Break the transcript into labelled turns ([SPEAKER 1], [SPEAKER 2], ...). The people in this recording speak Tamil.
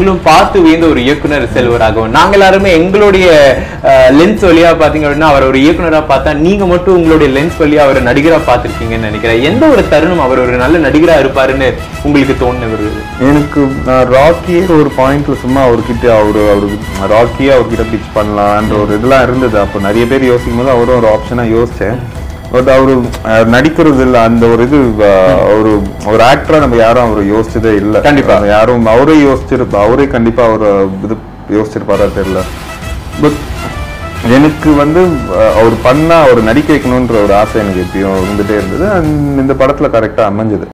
[SPEAKER 1] நீங்களும் பார்த்து வியந்த ஒரு இயக்குனர் செல்வராகவும் நாங்க எல்லாருமே எங்களுடைய லென்ஸ் வழியா பாத்தீங்க அப்படின்னா அவர் ஒரு இயக்குனரா பார்த்தா நீங்க மட்டும் உங்களுடைய லென்ஸ் வழியா அவரை நடிகரா பார்த்திருக்கீங்கன்னு நினைக்கிறேன் எந்த ஒரு தருணம் அவர் ஒரு நல்ல நடிகரா இருப்பாருன்னு உங்களுக்கு தோணுது
[SPEAKER 2] எனக்கு நான் ராக்கியே ஒரு பாயிண்ட்ல சும்மா அவர்கிட்ட அவரு அவருக்கு ராக்கியே அவர்கிட்ட பிச் பண்ணலான்ற ஒரு இதெல்லாம் இருந்தது அப்போ நிறைய பேர் யோசிக்கும் போது அவரும் ஒரு ஆப்ஷனா யோசிச்சேன் பட் அவரு அஹ், நடிக்கிறது இல்ல அந்த ஒரு இது அஹ், ஒரு ஒரு ஆக்டரா நம்ம யாரும் அவர் யோசிச்சதே இல்ல
[SPEAKER 1] கண்டிப்பா.
[SPEAKER 2] நம்ம யாரும் அவரே யோசிச்சிருப்பா அவரே கண்டிப்பா அவர் இது யோசிச்சிருப்பாரா தெரியல பட் எனக்கு வந்து அஹ், அவர் பண்ணா அவர் நடிக்க வைக்கணுன்ற ஒரு ஆசை எனக்கு எப்பயும் இருந்துட்டே இருந்தது And இந்த படத்துல கரெக்டா அமைஞ்சது